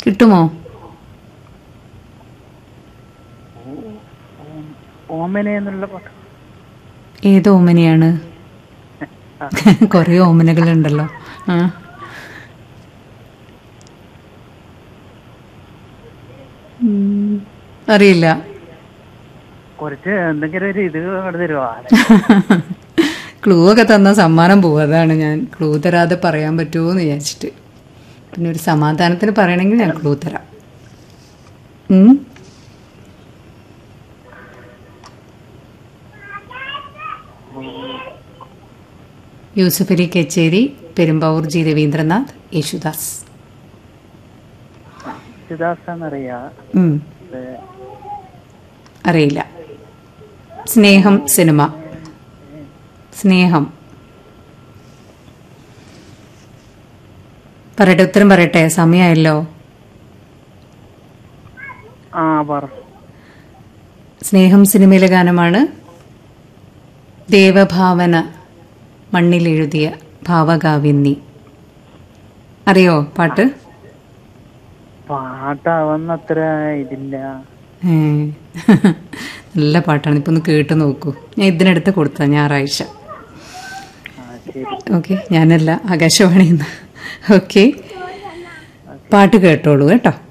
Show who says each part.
Speaker 1: കിട്ടുമോ
Speaker 2: ഓമന എന്നുള്ള പാട്ട്
Speaker 1: ഏത് ഓമനയാണ് കുറേ ഓമനകളുണ്ടല്ലോ ആ ഉം, അറിയില്ല
Speaker 2: കുറച്ച് എന്തെങ്കിലും ഒരു ഇത് കൊണ്ട് തരുമോ
Speaker 1: ക്ലൂ ഒക്കെ തന്ന സമ്മാനം പോവും അതാണ് ഞാൻ ക്ലൂ തരാതെ പറയാൻ പറ്റുമോ എന്ന് വിചാരിച്ചിട്ട് പിന്നെ ഒരു സമാധാനത്തിന് പറയണമെങ്കിൽ ഞാൻ ക്ലൂ തരാം ഉം? യൂസഫ് അലി കച്ചേരി പെരുമ്പാവൂർ ജി രവീന്ദ്രനാഥ് യേശുദാസ്
Speaker 2: ശിദാസെന്നറിയാ
Speaker 1: ഉം. അറിയില്ല സ്നേഹം സിനിമ സ്നേഹം പറയട്ടെ ഉത്തരം പറയട്ടെ സമയമായല്ലോ
Speaker 2: ആ പറ
Speaker 1: സ്നേഹം സിനിമയിലെ ഗാനമാണ് ദേവഭാവന മണ്ണിലെഴുതിയ ഭാവകാവ്യന്നി അറിയോ പാട്ട്
Speaker 2: പാട്ടാവുന്നത്ര ഇതില്ല
Speaker 1: ഏ. നല്ല പാട്ടാണ് ഇപ്പൊ ഒന്ന് കേട്ട് നോക്കൂ ഞാൻ ഇതിനടുത്ത് കൊടുത്ത ഞായറാഴ്ച
Speaker 2: ആ ശരി
Speaker 1: ഓക്കെ ഞാനല്ല ആകാശവാണിന്ന് ഓക്കെ പാട്ട് കേട്ടോളൂ കേട്ടോ